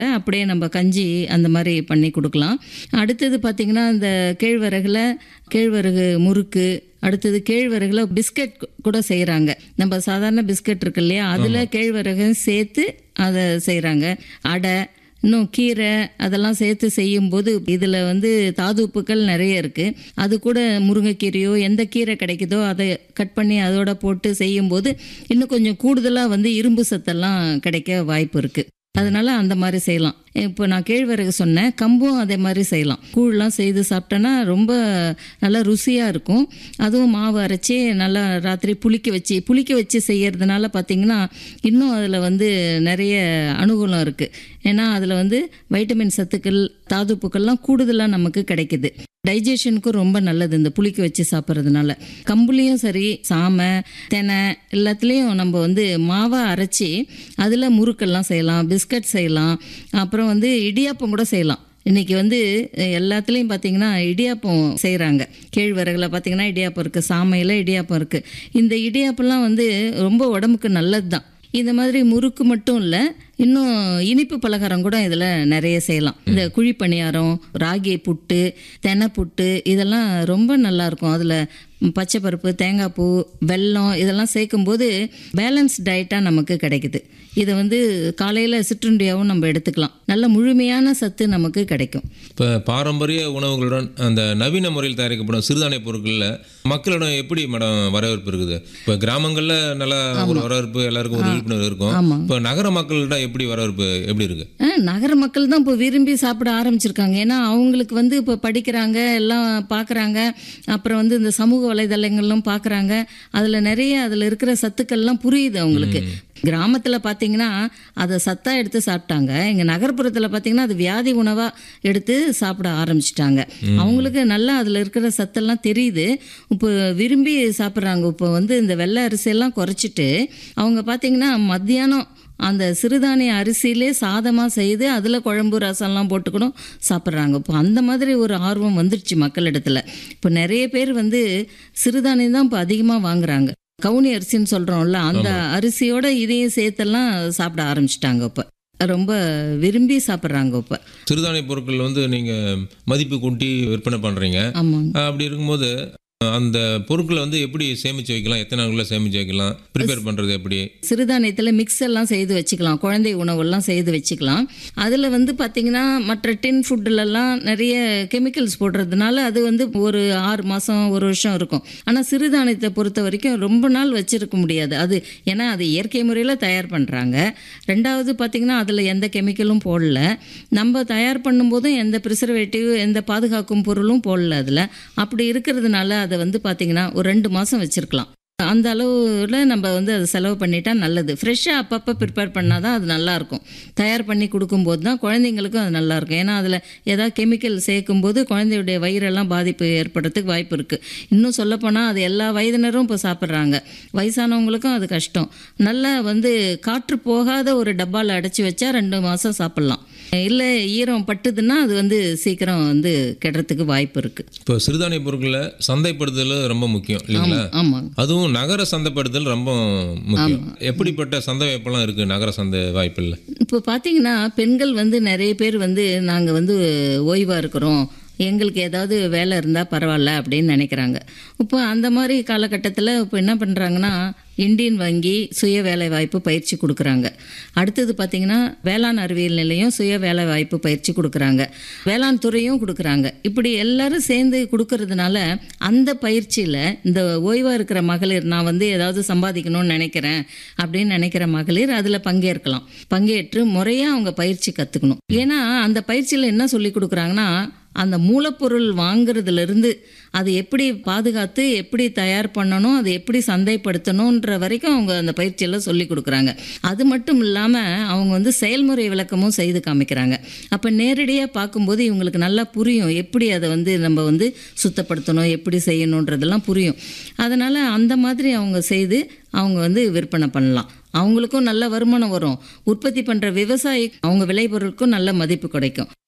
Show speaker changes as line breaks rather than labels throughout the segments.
அப்படியே நம்ம கஞ்சி அந்த மாதிரி பண்ணி கொடுக்கலாம் அடுத்தது பார்த்திங்கன்னா இந்த கேழ்வரகுல கேழ்வரகு முறுக்கு அடுத்தது கேழ்வரகுல பிஸ்கட் கூட செய்கிறாங்க நம்ம சாதாரண பிஸ்கட் இருக்கு இல்லையா அதில் கேழ்வரகு சேர்த்து அதை செய்கிறாங்க அடை இன்னும் கீரை அதெல்லாம் சேர்த்து செய்யும்போது இதில் வந்து தாதுப்புக்கள் நிறைய இருக்குது அது கூட முருங்கைக்கீரையோ எந்த கீரை கிடைக்குதோ அதை கட் பண்ணி அதோட போட்டு செய்யும்போது இன்னும் கொஞ்சம் கூடுதலாக வந்து இரும்பு சத்தெல்லாம் கிடைக்க வாய்ப்பு இருக்குது அதனால அந்த மாதிரி செய்யலாம் இப்போ நான் கேழ்வரகு சொன்னேன் கம்பும் அதே மாதிரி செய்யலாம் கூழ்லாம் செய்து சாப்பிட்டோன்னா ரொம்ப நல்லா ருசியாக இருக்கும் அதுவும் மாவு அரைச்சி நல்லா ராத்திரி புளிக்க வச்சு புளிக்க வச்சு செய்யறதுனால பார்த்தீங்கன்னா இன்னும் அதில் வந்து நிறைய அனுகூலம் இருக்குது ஏன்னா அதில் வந்து வைட்டமின் சத்துக்கள் தாதுப்புக்கள்லாம் கூடுதலாக நமக்கு கிடைக்குது டைஜஷனுக்கும் ரொம்ப நல்லது இந்த புளிக்க வச்சு சாப்பிட்றதுனால கம்புலேயும் சரி சாமை தெனை எல்லாத்துலேயும் நம்ம வந்து மாவை அரைச்சி அதில் முறுக்கெல்லாம் செய்யலாம் பிஸ்கட் செய்யலாம் அப்புறம் வந்து இடியாப்பம் கூட செய்யலாம் இன்றைக்கி வந்து எல்லாத்துலேயும் பார்த்தீங்கன்னா இடியாப்பம் செய்கிறாங்க கேழ்வரகுல பார்த்தீங்கன்னா இடியாப்பம் இருக்குது சாமையில் இடியாப்பம் இருக்குது இந்த இடியாப்பம்லாம் வந்து ரொம்ப உடம்புக்கு நல்லது தான் இந்த மாதிரி முறுக்கு மட்டும் இல்லை இன்னும் இனிப்பு பலகாரம் கூட இதில் நிறைய செய்யலாம் இந்த குழி பணியாரம் ராகி புட்டு தெனை புட்டு இதெல்லாம் ரொம்ப நல்லாயிருக்கும் அதில் பச்சை பருப்பு தேங்காய் பூ வெல்லம் இதெல்லாம் சேர்க்கும்போது பேலன்ஸ் டயட்டாக நமக்கு கிடைக்குது இதை வந்து காலையில் சிற்றுண்டியாகவும் நம்ம எடுத்துக்கலாம் நல்ல முழுமையான சத்து நமக்கு கிடைக்கும்
இப்போ பாரம்பரிய உணவுகளுடன் அந்த நவீன முறையில் தயாரிக்கப்படும் சிறுதானிய பொருட்களில் மக்களிடம் எப்படி மேடம் வரவேற்பு இருக்குது இப்போ கிராமங்களில் நல்லா ஒரு வரவேற்பு எல்லாருக்கும் ஒரு விழிப்புணர்வு இருக்கும்
ஆமாம்
இப்போ நகர மக்களிடம் எப்படி வரவேற்பு எப்படி இருக்கு
ஆ, நகர மக்கள் தான் இப்போ விரும்பி சாப்பிட ஆரம்பிச்சிருக்காங்க ஏன்னா அவங்களுக்கு வந்து இப்போ படிக்கிறாங்க எல்லாம் பார்க்குறாங்க அப்புறம் வந்து இந்த சமூக வலைதளங்கள்லாம் பார்க்குறாங்க அதில் நிறைய அதில் இருக்கிற சத்துக்கள்லாம் புரியுது அவங்களுக்கு கிராமத்தில் பார்த்தீங்கன்னா அதை சத்தாக எடுத்து சாப்பிட்டாங்க இங்கே நகர்ப்புறத்தில் பார்த்தீங்கன்னா அது வியாதி உணவாக எடுத்து சாப்பிட ஆரம்பிச்சிட்டாங்க அவங்களுக்கு நல்லா அதில் இருக்கிற சத்தெல்லாம் தெரியுது இப்போ விரும்பி சாப்பிட்றாங்க இப்போ வந்து இந்த வெள்ளை அரிசியெல்லாம் குறைச்சிட்டு அவங்க பார்த்தீங்கன்னா மத்தியானம் அந்த சிறுதானிய அரிசியிலே சாதமாக செய்து அதில் குழம்பு ரசம்லாம் போட்டுக்கணும் சாப்பிட்றாங்க இப்போ அந்த மாதிரி ஒரு ஆர்வம் வந்துடுச்சு மக்களிடத்துல இப்போ நிறைய பேர் வந்து சிறுதானியம் தான் இப்போ அதிகமாக வாங்குறாங்க கவுனி அரிசின்னு சொல்கிறோம்ல அந்த அரிசியோட இதையும் சேர்த்தெல்லாம் சாப்பிட ஆரம்பிச்சிட்டாங்க இப்போ ரொம்ப விரும்பி சாப்பிட்றாங்க இப்போ
சிறுதானிய பொருட்கள் வந்து நீங்கள் மதிப்பு கூட்டி விற்பனை பண்ணுறீங்க
ஆமாங்க
அப்படி இருக்கும்போது அந்த பொருட்களை வந்து எப்படி சேமித்து வைக்கலாம் எத்தனை நாளுக்குள்ள சேமித்து வைக்கலாம் ப்ரிப்பேர் பண்ணுறது எப்படி
சிறுதானியத்தில் மிக்ஸ் எல்லாம் செய்து வச்சுக்கலாம் குழந்தை உணவெல்லாம் செய்து வச்சுக்கலாம் அதில் வந்து பார்த்திங்கன்னா மற்ற டின் ஃபுட்டுலலாம் நிறைய கெமிக்கல்ஸ் போடுறதுனால அது வந்து ஒரு ஆறு மாதம் ஒரு வருஷம் இருக்கும் ஆனால் சிறுதானியத்தை பொறுத்த வரைக்கும் ரொம்ப நாள் வச்சிருக்க முடியாது அது ஏன்னா அது இயற்கை முறையில் தயார் பண்ணுறாங்க ரெண்டாவது பார்த்திங்கன்னா அதில் எந்த கெமிக்கலும் போடல நம்ம தயார் பண்ணும்போதும் எந்த ப்ரிசர்வேட்டிவ் எந்த பாதுகாக்கும் பொருளும் போடல அதில் அப்படி இருக்கிறதுனால அதை வந்து பார்த்திங்கன்னா ஒரு ரெண்டு மாதம் வச்சுருக்கலாம் அந்த அளவில் நம்ம வந்து அதை செலவு பண்ணிட்டா நல்லது ஃப்ரெஷ்ஷாக அப்பப்போ ப்ரிப்பேர் பண்ணால் தான் அது நல்லாயிருக்கும் தயார் பண்ணி கொடுக்கும்போது தான் குழந்தைங்களுக்கும் அது நல்லாயிருக்கும் ஏன்னா அதில் ஏதாவது கெமிக்கல் சேர்க்கும்போது குழந்தையுடைய வயிறெல்லாம் பாதிப்பு ஏற்படுறதுக்கு வாய்ப்பு இருக்குது இன்னும் சொல்லப்போனால் அது எல்லா வயதினரும் இப்போ சாப்பிட்றாங்க வயசானவங்களுக்கும் அது கஷ்டம் நல்லா வந்து காற்று போகாத ஒரு டப்பாவில் அடைச்சி வச்சா ரெண்டு மாதம் சாப்பிட்லாம் இல்லை ஈரம் பட்டுதுன்னா அது வந்து சீக்கிரம் வந்து கெடுறதுக்கு வாய்ப்பு இருக்குது
இப்போ சிறுதானிய பொருட்களை சந்தைப்படுத்துதல் ரொம்ப முக்கியம் இல்லைங்களா
ஆமாங்க
அதுவும் நகர சந்தைப்படுத்தல் ரொம்ப முக்கியம் எப்படிப்பட்ட சந்தை வாய்ப்பெல்லாம் இருக்குது நகர சந்தை வாய்ப்பில்
இப்போ பார்த்தீங்கன்னா பெண்கள் வந்து நிறைய பேர் வந்து நாங்கள் வந்து ஓய்வாக இருக்கிறோம் எங்களுக்கு ஏதாவது வேலை இருந்தால் பரவாயில்ல அப்படின்னு நினைக்கிறாங்க இப்போ அந்த மாதிரி காலகட்டத்தில் இப்போ என்ன பண்ணுறாங்கன்னா இந்தியன் வங்கி சுய வேலை வாய்ப்பு பயிற்சி கொடுக்குறாங்க அடுத்தது பார்த்திங்கன்னா வேளாண் அறிவியல் நிலையம் சுய வேலை வாய்ப்பு பயிற்சி கொடுக்குறாங்க வேளாண் துறையும் கொடுக்குறாங்க இப்படி எல்லாரும் சேர்ந்து கொடுக்கறதுனால அந்த பயிற்சியில் இந்த ஓய்வாக இருக்கிற மகளிர் நான் வந்து ஏதாவது சம்பாதிக்கணும்னு நினைக்கிறேன் அப்படின்னு நினைக்கிற மகளிர் அதில் பங்கேற்கலாம் பங்கேற்று முறையாக அவங்க பயிற்சி கற்றுக்கணும் ஏன்னா அந்த பயிற்சியில் என்ன சொல்லி கொடுக்குறாங்கன்னா அந்த மூலப்பொருள் வாங்குறதுலேருந்து அது எப்படி பாதுகாத்து எப்படி தயார் பண்ணணும் அதை எப்படி சந்தைப்படுத்தணுன்ற வரைக்கும் அவங்க அந்த பயிற்சியெல்லாம் சொல்லி கொடுக்குறாங்க அது மட்டும் இல்லாமல் அவங்க வந்து செயல்முறை விளக்கமும் செய்து காமிக்கிறாங்க அப்போ நேரடியாக பார்க்கும்போது இவங்களுக்கு நல்லா புரியும் எப்படி அதை வந்து நம்ம வந்து சுத்தப்படுத்தணும் எப்படி செய்யணுன்றதெல்லாம் புரியும் அதனால் அந்த மாதிரி அவங்க செய்து அவங்க வந்து விற்பனை பண்ணலாம் அவங்களுக்கும் நல்ல வருமானம் வரும் உற்பத்தி பண்ணுற விவசாயி அவங்க விளைபொருளுக்கும் நல்ல மதிப்பு கிடைக்கும்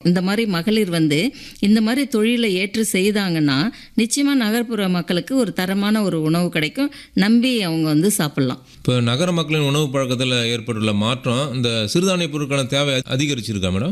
இந்த மாதிரி மகளிர் வந்து இந்த மாதிரி தொழிலை ஏற்று செய்தாங்கன்னா நிச்சயமாக நகர்ப்புற மக்களுக்கு ஒரு தரமான ஒரு உணவு கிடைக்கும் நம்பி அவங்க வந்து சாப்பிட்லாம்
இப்போ நகர மக்களின் உணவு பழக்கத்தில் ஏற்பட்டுள்ள மாற்றம் இந்த சிறுதானிய பொருட்களுக்கான தேவை அதிகரிச்சிருக்கா மேடம்